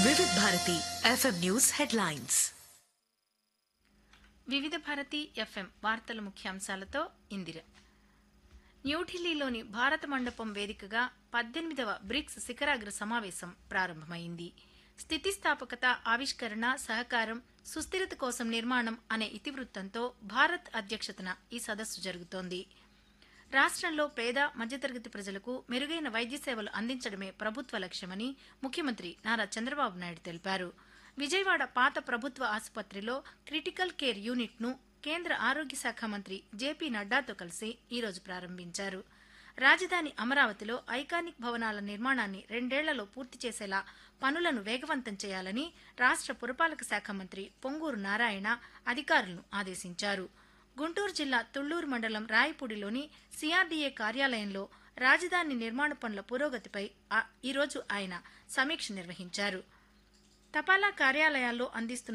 వివిధ Bharati FM news headlines వివిధ Bharati FM వార్తల ముఖ్యాంశాలతో ఇందిర న్యూఢిల్లీలోని భారత మండపం వేదికగా పద్దెనిమిదవ బ్రిక్స్ శిఖరాగ్ర సమావేశం ప్రారంభమైంది స్థితిస్థాపకత ఆవిష్కరణ సహకారం సుస్థిరత కోసం నిర్మాణం అనే ఇతివృత్తంతో భారత్ అధ్యక్షతన ఈ సదస్సు జరుగుతోంది రాష్ట్రంలో పేద మధ్యతరగతి ప్రజలకు మెరుగైన వైద్య సేవలు అందించడమే ప్రభుత్వ లక్ష్యమని ముఖ్యమంత్రి నారా చంద్రబాబు నాయుడు తెలిపారు విజయవాడ పాత ప్రభుత్వ ఆసుపత్రిలో క్రిటికల్ కేర్ యూనిట్ను కేంద్ర ఆరోగ్య శాఖ మంత్రి జేపీ నడ్డాతో కలిసి ఈరోజు ప్రారంభించారు రాజధాని అమరావతిలో ఐకానిక్ భవనాల నిర్మాణాన్ని రెండేళ్లలో పూర్తి చేసేలా పనులను వేగవంతం చేయాలని రాష్ట్ర పురపాలక శాఖ మంత్రి పొంగూరు నారాయణ అధికారులను ఆదేశించారు గుంటూరు జిల్లా తుళ్లూరు మండలం రాయపూడిలోని సిఆర్డీఏ కార్యాలయంలో రాజధాని నిర్మాణ పనుల పురోగతిపై ఆ- ఈరోజు ఆయన సమీక్ష నిర్వహించారు తపాలా కార్యాలయాల్లో అందిస్తున్న